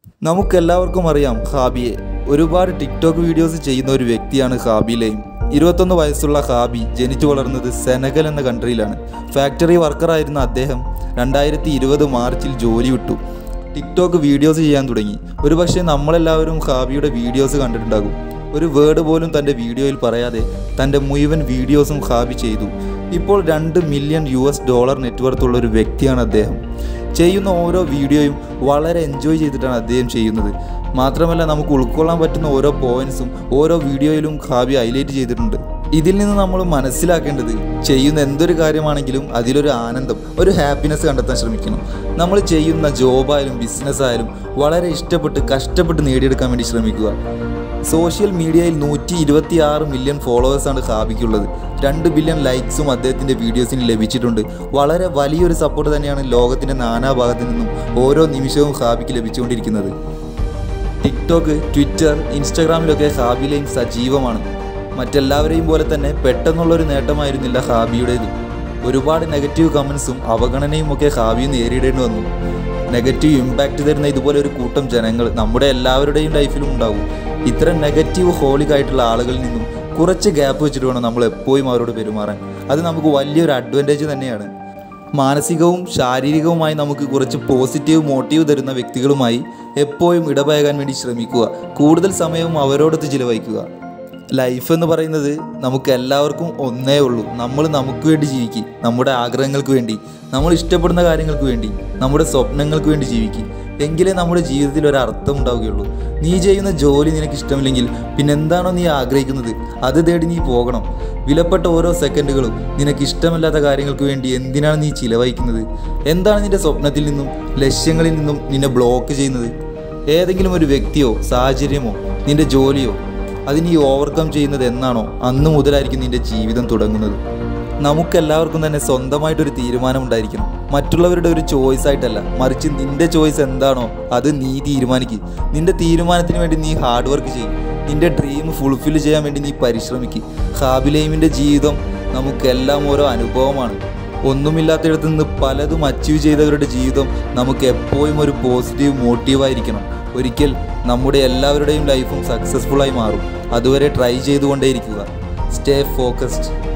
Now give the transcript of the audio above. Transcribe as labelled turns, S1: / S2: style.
S1: നമുക്കെല്ലാവർക്കും അറിയാം ഹാബിയെ ഒരുപാട് ടിക്ടോക്ക് വീഡിയോസ് ചെയ്യുന്ന ഒരു വ്യക്തിയാണ് ഹാബിലെയും ഇരുപത്തൊന്ന് വയസ്സുള്ള ഹാബി ജനിച്ചു വളർന്നത് സെനഗൽ എന്ന കൺട്രിയിലാണ് ഫാക്ടറി വർക്കറായിരുന്ന അദ്ദേഹം രണ്ടായിരത്തി ഇരുപത് മാർച്ചിൽ ജോലി വിട്ടു ടിക്ടോക്ക് വീഡിയോസ് ചെയ്യാൻ തുടങ്ങി ഒരുപക്ഷെ നമ്മളെല്ലാവരും ഹാബിയുടെ വീഡിയോസ് കണ്ടിട്ടുണ്ടാകും ഒരു വേർഡ് പോലും തൻ്റെ വീഡിയോയിൽ പറയാതെ തൻ്റെ മുഴുവൻ വീഡിയോസും ഹാബി ചെയ്തു ഇപ്പോൾ രണ്ട് മില്യൺ യു എസ് ഡോളർ നെറ്റ്വർത്തുള്ള ഒരു വ്യക്തിയാണ് അദ്ദേഹം ചെയ്യുന്ന ഓരോ വീഡിയോയും വളരെ എൻജോയ് ചെയ്തിട്ടാണ് അദ്ദേഹം ചെയ്യുന്നത് മാത്രമല്ല നമുക്ക് ഉൾക്കൊള്ളാൻ പറ്റുന്ന ഓരോ പോയിന്റ്സും ഓരോ വീഡിയോയിലും ഹാബി ഹൈലൈറ്റ് ചെയ്തിട്ടുണ്ട് ഇതിൽ നിന്ന് നമ്മൾ മനസ്സിലാക്കേണ്ടത് ചെയ്യുന്ന എന്തൊരു കാര്യമാണെങ്കിലും അതിലൊരു ആനന്ദം ഒരു ഹാപ്പിനെസ് കണ്ടെത്താൻ ശ്രമിക്കണം നമ്മൾ ചെയ്യുന്ന ജോബായാലും ബിസിനസ് ആയാലും വളരെ ഇഷ്ടപ്പെട്ട് കഷ്ടപ്പെട്ട് നേടിയെടുക്കാൻ വേണ്ടി ശ്രമിക്കുക സോഷ്യൽ മീഡിയയിൽ നൂറ്റി ഇരുപത്തി ആറ് മില്യൺ ഫോളോവേഴ്സാണ് ഹാബിക്കുള്ളത് രണ്ട് ബില്യൺ ലൈക്സും അദ്ദേഹത്തിൻ്റെ വീഡിയോസിന് ലഭിച്ചിട്ടുണ്ട് വളരെ വലിയൊരു സപ്പോർട്ട് തന്നെയാണ് ലോകത്തിൻ്റെ നാനാഭാഗത്തു നിന്നും ഓരോ നിമിഷവും ഹാബിക്ക് ലഭിച്ചുകൊണ്ടിരിക്കുന്നത് ടിക്ടോക്ക് ട്വിറ്റർ ഇൻസ്റ്റാഗ്രാമിലൊക്കെ ഹാബിലെയും സജീവമാണ് മറ്റെല്ലാവരെയും പോലെ തന്നെ പെട്ടെന്നുള്ളൊരു നേട്ടമായിരുന്നില്ല ഹാബിയുടേത് ഒരുപാട് നെഗറ്റീവ് കമൻസും അവഗണനയും ഒക്കെ ഹാബി നേരിടേണ്ടി വന്നു നെഗറ്റീവ് ഇമ്പാക്റ്റ് തരുന്ന ഇതുപോലെ ഒരു കൂട്ടം ജനങ്ങൾ നമ്മുടെ എല്ലാവരുടെയും ലൈഫിലും ഉണ്ടാകും ഇത്തരം നെഗറ്റീവ് ഹോളിക് ആയിട്ടുള്ള ആളുകളിൽ നിന്നും കുറച്ച് ഗ്യാപ്പ് വെച്ചിട്ട് വേണം നമ്മൾ എപ്പോഴും അവരോട് പെരുമാറാൻ അത് നമുക്ക് വലിയൊരു അഡ്വാൻറ്റേജ് തന്നെയാണ് മാനസികവും ശാരീരികവുമായി നമുക്ക് കുറച്ച് പോസിറ്റീവ് മോട്ടീവ് തരുന്ന വ്യക്തികളുമായി എപ്പോഴും ഇടപഴകാൻ വേണ്ടി ശ്രമിക്കുക കൂടുതൽ സമയവും അവരോടൊത്ത് ചിലവഴിക്കുക ലൈഫ് എന്ന് പറയുന്നത് നമുക്ക് എല്ലാവർക്കും ഒന്നേ ഉള്ളൂ നമ്മൾ നമുക്ക് വേണ്ടി ജീവിക്കുക നമ്മുടെ ആഗ്രഹങ്ങൾക്ക് വേണ്ടി നമ്മൾ ഇഷ്ടപ്പെടുന്ന കാര്യങ്ങൾക്ക് വേണ്ടി നമ്മുടെ സ്വപ്നങ്ങൾക്ക് വേണ്ടി ജീവിക്കുക എങ്കിലേ നമ്മുടെ ജീവിതത്തിൽ ഒരു അർത്ഥം ഉണ്ടാവുകയുള്ളൂ നീ ചെയ്യുന്ന ജോലി നിനക്ക് ഇഷ്ടമില്ലെങ്കിൽ പിന്നെ എന്താണോ നീ ആഗ്രഹിക്കുന്നത് അത് തേടി നീ പോകണം വിലപ്പെട്ട ഓരോ സെക്കൻഡുകളും നിനക്ക് ഇഷ്ടമല്ലാത്ത കാര്യങ്ങൾക്ക് വേണ്ടി എന്തിനാണ് നീ ചിലവഴിക്കുന്നത് എന്താണ് നിന്റെ സ്വപ്നത്തിൽ നിന്നും ലക്ഷ്യങ്ങളിൽ നിന്നും നിന്നെ ബ്ലോക്ക് ചെയ്യുന്നത് ഏതെങ്കിലും ഒരു വ്യക്തിയോ സാഹചര്യമോ നിന്റെ ജോലിയോ അത് നീ ഓവർകം ചെയ്യുന്നത് എന്നാണോ അന്ന് മുതലായിരിക്കും നിന്റെ ജീവിതം തുടങ്ങുന്നത് നമുക്കെല്ലാവർക്കും തന്നെ സ്വന്തമായിട്ടൊരു തീരുമാനം ഉണ്ടായിരിക്കണം മറ്റുള്ളവരുടെ ഒരു ചോയ്സ് ആയിട്ടല്ല മറിച്ച് നിന്റെ ചോയ്സ് എന്താണോ അത് നീ തീരുമാനിക്കുക നിന്റെ തീരുമാനത്തിന് വേണ്ടി നീ ഹാർഡ് വർക്ക് ചെയ്യും നിന്റെ ഡ്രീം ഫുൾഫിൽ ചെയ്യാൻ വേണ്ടി നീ പരിശ്രമിക്കുക ഹാബിലൈമിൻ്റെ ജീവിതം നമുക്കെല്ലാം ഓരോ അനുഭവമാണ് ഒന്നുമില്ലാത്തിടത്ത് നിന്ന് പലതും അച്ചീവ് ചെയ്തവരുടെ ജീവിതം നമുക്ക് എപ്പോഴും ഒരു പോസിറ്റീവ് മോട്ടീവായിരിക്കണം ഒരിക്കൽ നമ്മുടെ എല്ലാവരുടെയും ലൈഫും സക്സസ്ഫുള്ളായി മാറും അതുവരെ ട്രൈ ചെയ്തുകൊണ്ടേയിരിക്കുക സ്റ്റേ ഫോക്കസ്ഡ്